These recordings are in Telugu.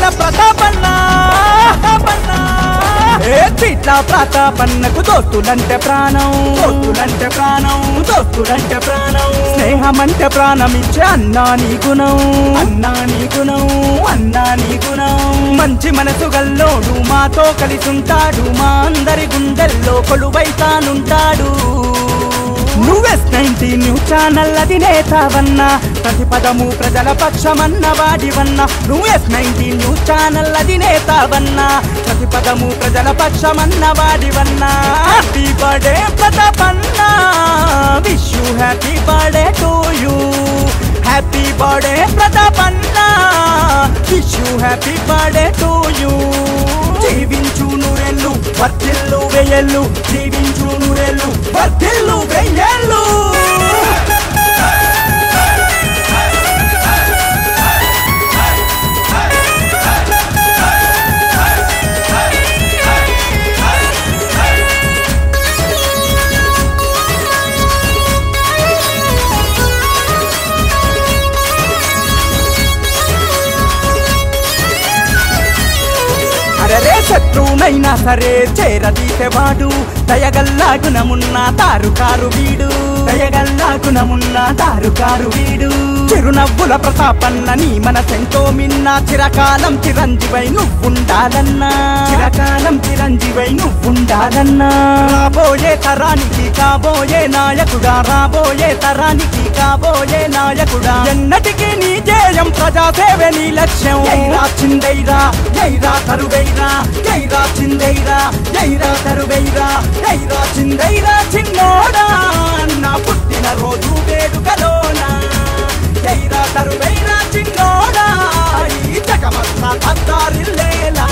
ప్రతాపన్న ప్రతాపన్న. ఏ చీట్ల ప్రతాపన్నకు దోస్తులంటే ప్రాణం దోస్తులంటే ప్రాణం దోస్తులంటే ప్రాణం స్నేహం అంటే ప్రాణం ఇచ్చే అన్నా నీ గుణం అన్నా నీ గుణం అన్నా నీ గుణం మంచి మనసు గల్లోడు మాతో కలిసుంటాడు మా అందరి గుండెల్లో కొలువైతానుంటాడు నువ్వెస్ నైన్టీ న్యూస్ ఛానల్ అధినేతవన్నా ప్రతి పదము ప్రజల పక్షమన్న వాడివన్నా నువ్వెస్ నైన్టీ న్యూస్ ఛానల్ అధినేతవన్నా ప్రతి పదము ప్రజల పక్షమన్న వాడివన్నా హ్యాపీ బర్త్డే ప్రతాపన్నా wish you happy birthday to you happy birthday ప్రతాపన్నా wish you happy birthday to you జీవించు నూరెళ్ళు వర్తిల్లు వెయ్యళ్ళు జీవించు నూరెళ్ళు వర్తిల్లు వెయ్యళ్ళు అరరే శత్రువునైనా సరే చేరదీసేవాడు దయగల్లా గుణమున్న తారుకారు వీడు దయగల్లా గుణమున్న తారుకారు వీడు చిరునవ్వుల ప్రతాపన్న నీ మనసెంతో మిన్న చిరకాలం చిరంజీవై నువ్వుండాలన్నా చిరకాలం చిరంజీవై నువ్వుండాలన్నా రాబోయే తరానికి కాబోయే నాయకుడా రాబోయే తరానికి కాబోయే నాయకుడా ఎన్నటికీ నీ జయం ప్రజాసేవే నీ లక్ష్యం జైరా చిందైరా జైరా తరువైరా జైరా చిందైరా జైరా తరువైరా జైరా చిందైరా చిన్నోడా నా పుట్టిన రోజు వేడుకలోనా జైరా తరువైరా చిన్నోడా ఈ జగమంతా తద్దారిల్లేలా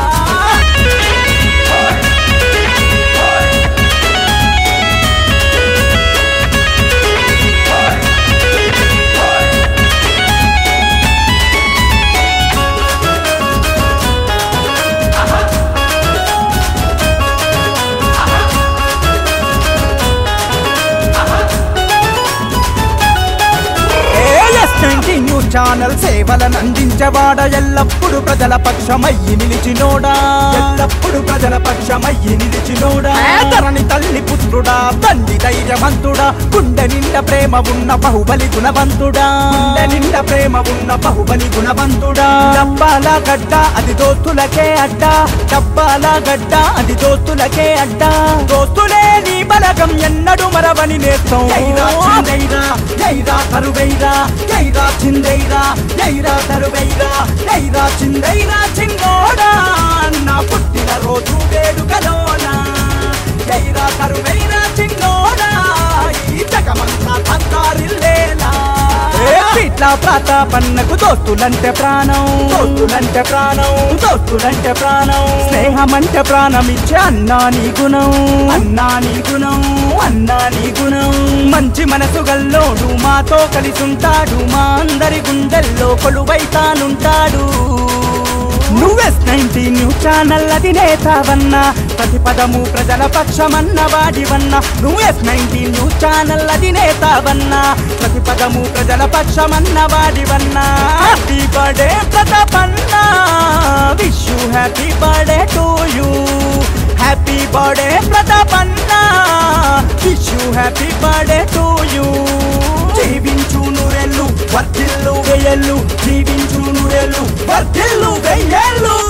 ఏఎస్ నైన్టీ న్యూస్ ఛానల్ సేవలను అందించవాడ ఎల్లప్పుడు ప్రజల పక్షమయ్యి నిలిచినోడా ఎల్లప్పుడు ప్రజల పక్షమయ్యి నిలిచినోడా ధరణి తల్లి పుత్రుడా తండ్రి ధైర్యవంతుడా గుండె నిండా ప్రేమ ఉన్న బాహుబలి గుణవంతుడా గుండె నిండా ప్రేమ ఉన్న బాహుబలి గుణవంతుడా డబ్బాల గడ్డ అది దోస్తులకే అడ్డ డబ్బాల గడ్డ అది దోస్తులకే అడ్డ దోస్తులే నీ బలగం ఎన్నడు మరవని నేత్రం జైరా చిందైరా జైరా తరువైరా జైరా చిందైరా జైరా తరువైరా జైరా చిందైరా చిన్నోడా నా పుట్టిన రోజు వేడుకలోనా జైరా తరువైరా చిన్నోడా ఈ జగమంతా తత్తారిల్లేలా ఇట్లా ప్రతాపన్నకు దోస్తులంటే ప్రాణం దోస్తులంటే ప్రాణం దోస్తులంటే ప్రాణం స్నేహం అంటే ప్రాణం ఇచ్చే అన్నా నీ గుణం అన్నా నీ గుణం అన్నా నీ గుణం మంచి మనసు గల్లోడు మాతో కలిసుంటాడు మా అందరి గుండెల్లో కొలువైతానుంటాడు నువ్వెస్ నైన్టీ న్యూస్ ఛానల్ అధినేతవన్నా ప్రతి పదము ప్రజల పక్షమన్న వాడివన్నా నువ్వెస్ నైన్టీ న్యూస్ ఛానల్ అధినేతవన్నా ప్రతి పదము ప్రజల పక్షమన్న వాడివన్నా హ్యాపీ బర్త్డే ప్రతాపన్నా wish you happy birthday to you happy birthday ప్రతాపన్నా wish you happy birthday to you జీవించు నూరెళ్ళు వర్తిల్లు వెయ్యళ్ళు జీవించు నూరెళ్ళు వర్తిల్లు వెయ్యళ్ళు